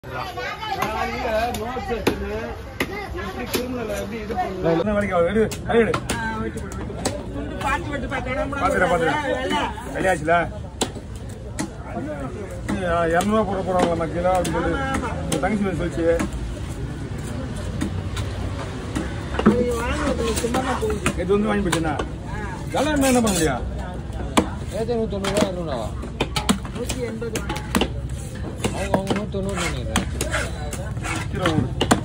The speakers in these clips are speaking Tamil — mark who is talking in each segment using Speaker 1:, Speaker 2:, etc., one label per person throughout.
Speaker 1: என்ன வரைக்கும் ஆகுது? எடு, கை எடு. பாத்துறேன், பாத்துறேன். கல்யாச்சுல இரநூறுவா போட போறாங்களா கிலோ அப்படின்னு சொல்லி உங்க தங்கச்சி வந்து சொல்லிச்சு இது வந்து வாங்கி போச்சுண்ணா இதெல்லாம் என்ன என்ன பண்ண முடியும்
Speaker 2: ஏற்றி நூற்றி தொண்ணூறுவா இரநூறுவா அவங்க அவங்க நூற்றி தொண்ணூறு நினைக்கிறேன்
Speaker 1: கிலோ ஒன்று.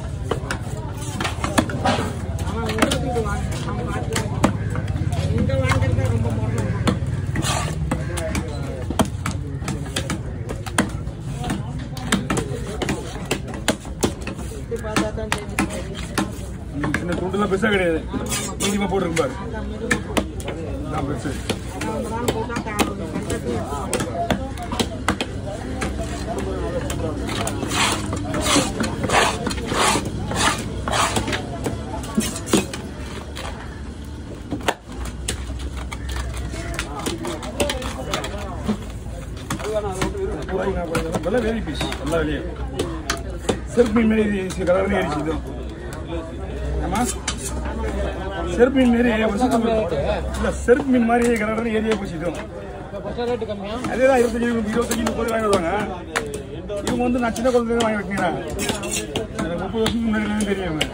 Speaker 1: இந்த சின்ன துண்டுலாம் பெருசா கிடையாது மீடியமா போட்டுருக்கு பாரு நான் பெருசு வெள்ளை வேலி பீஸ் எல்லா வெளியும் செருப்பு மீன் மாரி இது கலர்ல ஏறிச்சு இதுவும் ஆமா செருப்பு மீன் மாரி வருஷத்துக்கு இல்ல செருப்பு மீன் மாதிரி கலர்ல ஏரியா போச்சு இதுவும்
Speaker 2: இப்போ பச்சை ரேட்டு கம்மியா
Speaker 1: அதேதான் இருபத்தஞ்சு இருபத்தஞ்சு முப்பது வாங்கி வருவாங்க இவங்க வந்து நான் சின்ன குழந்தைங்க வாங்கி வைக்கிறேன் எனக்கு முப்பது வருஷத்துக்கு முன்னாடி தெரியும் இவங்க.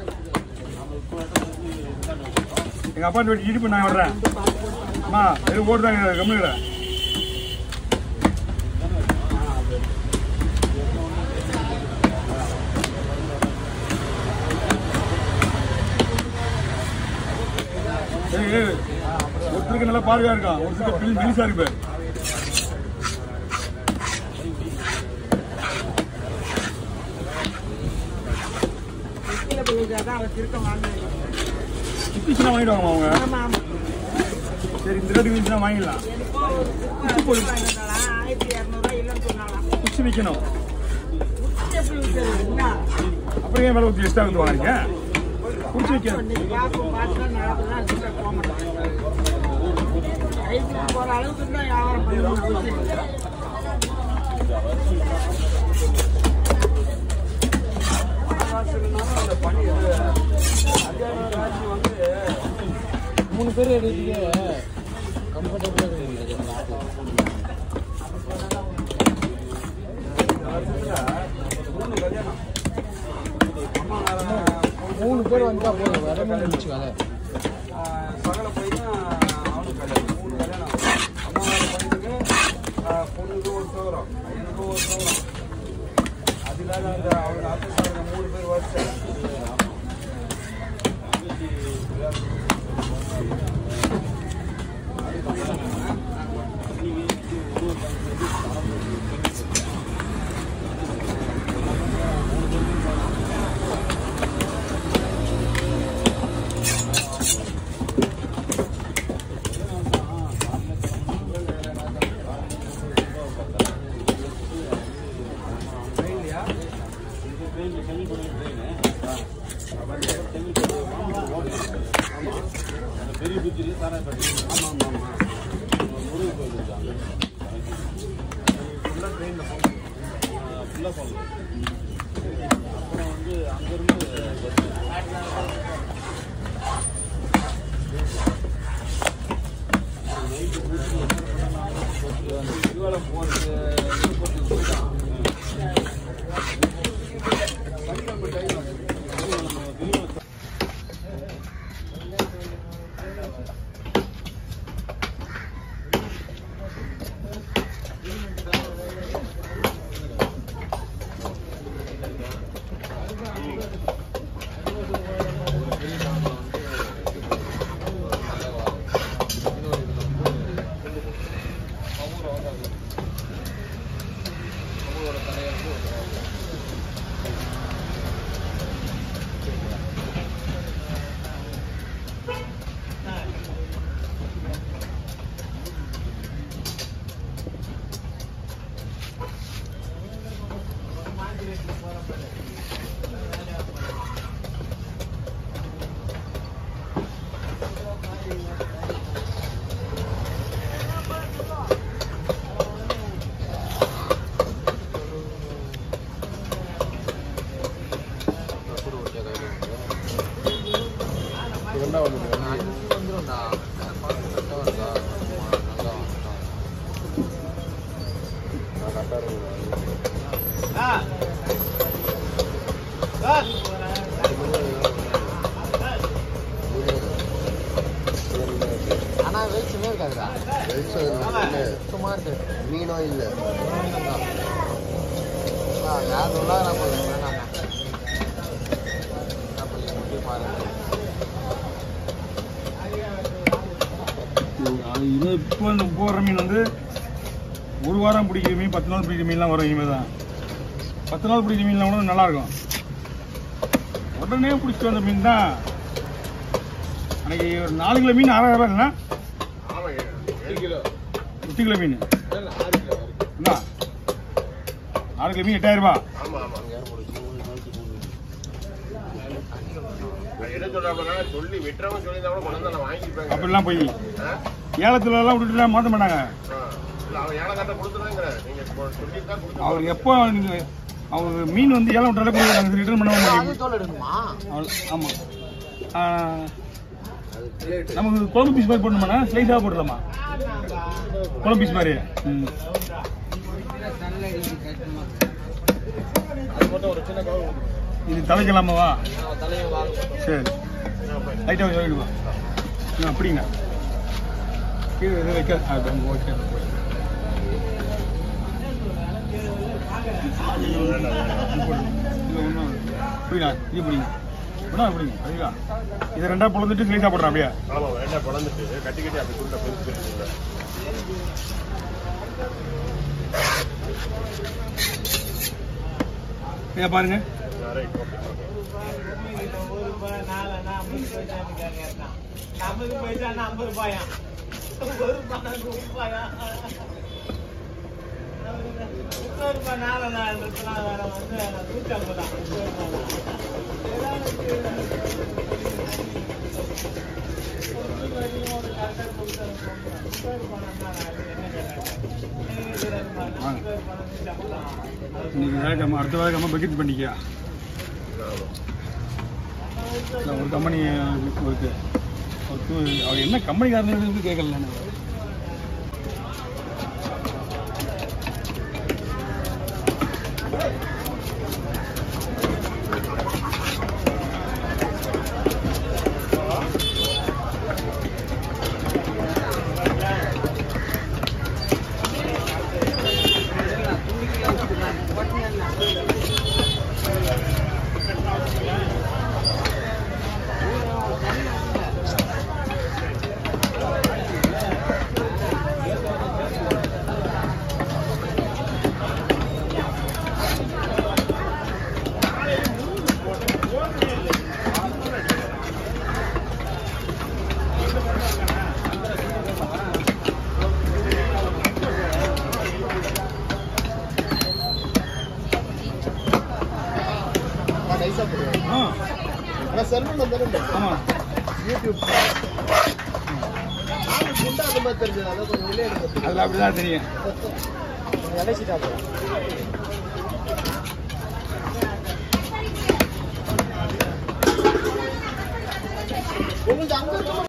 Speaker 1: எங்க அப்பா வீட்டு இடிப்பு நான் வர்றேன் அம்மா எது ஓடுதாங்க கம்மிடுற ஒருத்தருக்கு நல்லா பார்வையா இருக்கான் ஒருத்தருக்கு பிளி பிளிசா இருக்கு பாரு. கிட்டிச்சுனா வாங்கிடுவாங்க அவங்க சரி இந்த ரேட்டுக்கு இருந்துச்சுன்னா வாங்கிடலாம் குச்சி விற்கணும் அப்புறம் ஏன் விலை ஊற்றி எக்ஸ்ட்ரா வந்து வாங்குறீங்க குச்சி விற்கணும்
Speaker 3: போற அளவுக்கு தான் வியாபாரம் பண்ணணும்
Speaker 2: மூணு பேர் எடுத்துக்க கம்ஃபர்டபுளாக இருக்குது மூணு பேர் வந்தா போதும் வர முடிச்சு கதை
Speaker 4: சகல பையன் அவனுக்கு கல்யாணம் மூணு கல்யாணம் அம்மாவோட பையனுக்கு ஆஹ், பொண்ணுக்கு ஒரு சோரம் பையனுக்கு ஒரு சோரம் அது இல்லாத அந்த அவங்க அப்பா மூணு பேர் வருஷம்
Speaker 2: ஆனா வெளிச்சமே இருக்காதுடா சும்மா இருக்கு
Speaker 5: மீனும் இல்லை
Speaker 2: யார் உள்ளா நான் போதும் வேணாண்ணா பாருங்க
Speaker 1: அது இது இப்போ இந்த போடுற மீன் வந்து ஒரு வாரம் பிடிக்கிற மீன் பத்து நாள் பிடிக்கிற மீன்லாம் வரும் இனிமேல் தான் பத்து நாள் பிடிக்கிற மீன்லாம் கூட நல்லா இருக்கும் உடனே பிடிச்சிட்டு வந்த மீன் தான் அன்னைக்கு ஒரு நாலு கிலோ மீன் ஆறாயிரம் ரூபாய் இல்லைன்னா எட்டு கிலோ மீன் என்ன ஆறு கிலோ மீன் எட்டாயிரம் ரூபாய்
Speaker 5: என்ன சொல்றாங்கன்னா சொல்லி விட்டுறவன் சொல்லி கூட கொண்டு வந்து நான் வாங்கிப்பேன்
Speaker 1: அப்படிலாம் போய் ஏலத்துல எல்லாம் விட்டுட்டுலாம் மாற்ற மாட்டாங்க
Speaker 5: இல்ல அவன் ஏழை கட்ட கொடுத்துருவேங்கிறேன் நீங்க சொல்லி தான் கொடுத்து
Speaker 1: அவர் எப்போ நீங்க அவர் மீன் வந்து ஏலம் விட்டாலே கொடுக்குறாங்க ரிட்டர்ன் பண்ண
Speaker 2: அது
Speaker 1: மாட்டாங்க
Speaker 2: தோல் எடுக்கணுமா
Speaker 1: அவள்- ஆமா ஆ, நமக்கு குழம்பு பீஸ் மாதிரி போடணுமாண்ணா ஸ்லைஸாக போடலாமா குழம்பு பீஸ் மாதிரி ம் இது தலைக்கலாமாவா
Speaker 2: தலையும் வாங்க
Speaker 1: சரி லைட்டாக சொல்லிடுவா ஆ அப்படிங்க கீழே எதுவும் வைக்க ஆ, ஓகே புரியுதா இது பிடிங்க ஒன்றா பிடிங்க சரிங்களா இதை ரெண்டா பொழுதுட்டு ஸ்லைஸாக போடுறேன் அப்படியே
Speaker 5: ஆமா என்ன பிளந்துட்டு கட்டி கட்டி அப்படி கொடுத்த பெருசு
Speaker 1: இதை பாருங்க
Speaker 5: ரைட் ஓகே
Speaker 3: ஐம்பது பைசா ஐம்பது ரூபாயா ஒரு ரூபாய் நூறு ரூபாயா முப்பது ரூபாய் நாலு நாள் இருக்கலாம் வேற வந்து நூற்றி ஐம்பதா
Speaker 1: இன்னைக்கு வேலைக்காம அடுத்த வேலைக்காம பக்கெட் பண்ணிக்கியா இல்லை ஒரு கம்பெனி இருக்கு ஒரு டூ- அவர் என்ன கம்பெனிக்காரன்னு கேட்கல நான்
Speaker 5: நைஸா போடுவேன்
Speaker 1: ஆ
Speaker 5: ஆனா செல்வன் வந்தாலும்
Speaker 1: ஆமாம்
Speaker 5: யூடியூப் ஆளு குண்டா அந்த மாதிரி தெரிஞ்சது அதான் கொஞ்சம் வெளியே எடுக்கிறது
Speaker 1: அதில் அப்படி தான் தெரியும்
Speaker 2: இலைச்சிட்டா போகிறேன்
Speaker 5: உங்களுக்கு அங்க இருக்க